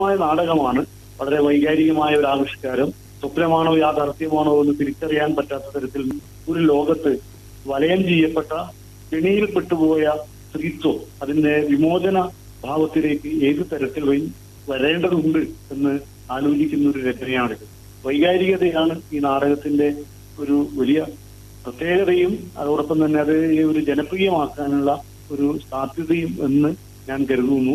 മായ നാടകമാണ് വളരെ വൈകാരികമായ ഒരു ആവിഷ്കാരം സ്വപ്നമാണോ യാഥാർത്ഥ്യമാണോ എന്ന് തിരിച്ചറിയാൻ പറ്റാത്ത തരത്തിൽ ഒരു ലോകത്ത് വലയം ചെയ്യപ്പെട്ട കെണിയിൽ പെട്ടുപോയ സ്ത്രീത്വം അതിന്റെ വിമോചന ഭാവത്തിലേക്ക് ഏത് തരത്തിൽ വഴി വരേണ്ടതുണ്ട് എന്ന് ആലോചിക്കുന്ന ഒരു രചനയാണിത് വൈകാരികതയാണ് ഈ നാടകത്തിന്റെ ഒരു വലിയ പ്രത്യേകതയും അതോടൊപ്പം തന്നെ അത് ഈ ഒരു ജനപ്രിയമാക്കാനുള്ള ഒരു സാധ്യതയും എന്ന് ഞാൻ കരുതുന്നു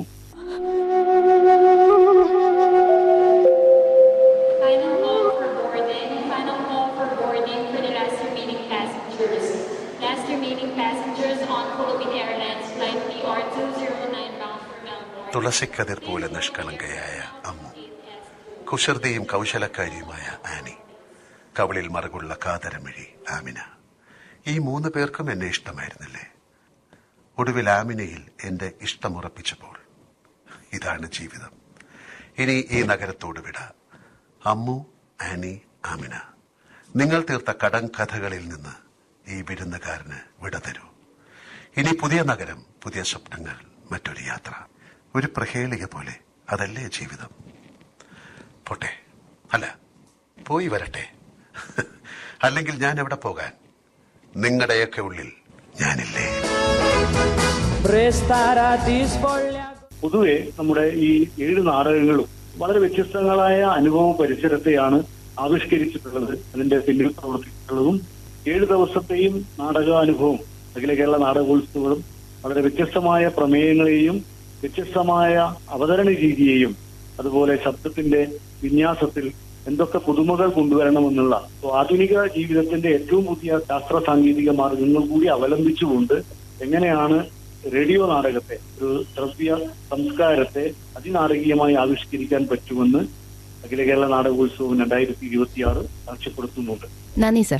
Final call for boarding. Final call for boarding for the last remaining passengers. Last remaining passengers on Philippine Airlines flight PR209 bound for Melbourne. തുളസിക്കതിർ പോലെ നിഷ്കളങ്കയായ അമ്മു കുസൃതിയും കൗശലക്കാരിയുമായ ആനി കവളിൽ മറുകുള്ള കാതരമിഴി ആമിന ഈ മൂന്ന് പേർക്കും എന്നെ ഇഷ്ടമായിരുന്നില്ലേ ഒടുവിൽ ആമിനയിൽ എന്റെ ഇഷ്ടമുറപ്പിച്ചപ്പോൾ ഇതാണ് ജീവിതം ഇനി ഈ നഗരത്തോട് വിട അമ്മു ആനി ആമിന നിങ്ങൾ തീർത്ത കടം കഥകളിൽ നിന്ന് ഈ വിരുന്നുകാരന് വിട തരൂ ഇനി പുതിയ നഗരം പുതിയ സ്വപ്നങ്ങൾ മറ്റൊരു യാത്ര ഒരു പ്രഹേളിക പോലെ അതല്ലേ ജീവിതം പോട്ടെ അല്ല പോയി വരട്ടെ അല്ലെങ്കിൽ ഞാൻ എവിടെ പോകാൻ നിങ്ങളുടെയൊക്കെ ഉള്ളിൽ ഞാനില്ലേ Prestar a disvoglia പൊതുവെ നമ്മുടെ ഈ ഏഴ് നാടകങ്ങളും വളരെ വ്യത്യസ്തങ്ങളായ അനുഭവ പരിസരത്തെയാണ് ആവിഷ്കരിച്ചിട്ടുള്ളത് അതിന്റെ പിന്നിൽ പ്രവർത്തിച്ചിട്ടുള്ളതും ഏഴ് ദിവസത്തെയും നാടകാനുഭവം അഖില കേരള നാടകോത്സവങ്ങളും വളരെ വ്യത്യസ്തമായ പ്രമേയങ്ങളെയും വ്യത്യസ്തമായ അവതരണ രീതിയെയും അതുപോലെ ശബ്ദത്തിന്റെ വിന്യാസത്തിൽ എന്തൊക്കെ പുതുമകൾ കൊണ്ടുവരണമെന്നുള്ള so ആധുനിക ജീവിതത്തിന്റെ ഏറ്റവും പുതിയ ശാസ്ത്ര സാങ്കേതിക മാർഗങ്ങൾ കൂടി അവലംബിച്ചുകൊണ്ട് എങ്ങനെയാണ് റേഡിയോ നാടകത്തെ ഒരു ശ്രവ്യ സംസ്കാരത്തെ അതിനാടകീയമായി ആവിഷ്കരിക്കാൻ പറ്റുമെന്ന് അഖില കേരള നാടകോത്സവം രണ്ടായിരത്തി ഇരുപത്തിയാറ് സാക്ഷ്യപ്പെടുത്തുന്നുണ്ട് നന്ദി സർ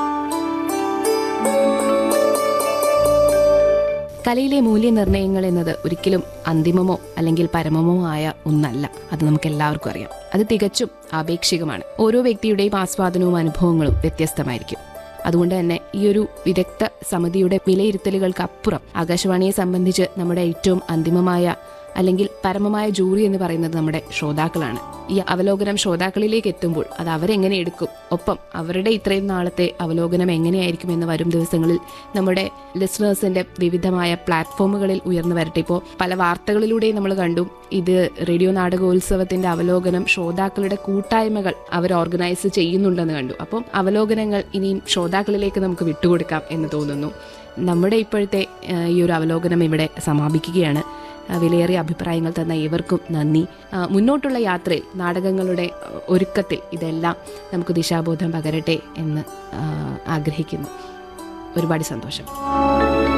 കലയിലെ മൂല്യനിർണ്ണയങ്ങൾ എന്നത് ഒരിക്കലും അന്തിമമോ അല്ലെങ്കിൽ പരമമോ ആയ ഒന്നല്ല അത് നമുക്ക് എല്ലാവർക്കും അറിയാം അത് തികച്ചും ആപേക്ഷികമാണ് ഓരോ വ്യക്തിയുടെയും ആസ്വാദനവും അനുഭവങ്ങളും വ്യത്യസ്തമായിരിക്കും അതുകൊണ്ട് തന്നെ ഈ ഒരു വിദഗ്ധ സമിതിയുടെ വിലയിരുത്തലുകൾക്ക് അപ്പുറം ആകാശവാണിയെ സംബന്ധിച്ച് നമ്മുടെ ഏറ്റവും അന്തിമമായ അല്ലെങ്കിൽ പരമമായ ജൂറി എന്ന് പറയുന്നത് നമ്മുടെ ശ്രോതാക്കളാണ് ഈ അവലോകനം ശ്രോതാക്കളിലേക്ക് എത്തുമ്പോൾ അത് അവരെങ്ങനെ എടുക്കും ഒപ്പം അവരുടെ ഇത്രയും നാളത്തെ അവലോകനം എങ്ങനെയായിരിക്കും എന്ന് വരും ദിവസങ്ങളിൽ നമ്മുടെ ലിസണേഴ്സിന്റെ വിവിധമായ പ്ലാറ്റ്ഫോമുകളിൽ ഉയർന്നു വരട്ടെ ഇപ്പോൾ പല വാർത്തകളിലൂടെയും നമ്മൾ കണ്ടു ഇത് റേഡിയോ നാടകോത്സവത്തിന്റെ അവലോകനം ശ്രോതാക്കളുടെ കൂട്ടായ്മകൾ അവർ ഓർഗനൈസ് ചെയ്യുന്നുണ്ടെന്ന് കണ്ടു അപ്പം അവലോകനങ്ങൾ ഇനിയും ശ്രോതാക്കളിലേക്ക് നമുക്ക് വിട്ടുകൊടുക്കാം എന്ന് തോന്നുന്നു നമ്മുടെ ഇപ്പോഴത്തെ ആ, ഈ ഒരു അവലോകനം ഇവിടെ സമാപിക്കുകയാണ് ആ, വിലയേറിയ അഭിപ്രായങ്ങൾ തന്ന ഏവർക്കും നന്ദി ആ, മുന്നോട്ടുള്ള യാത്രയിൽ നാടകങ്ങളുടെ ആ, ഒരുക്കത്തിൽ ഇതെല്ലാം നമുക്ക് ദിശാബോധം പകരട്ടെ എന്ന് ആ, ആഗ്രഹിക്കുന്നു ഒരുപാട് സന്തോഷം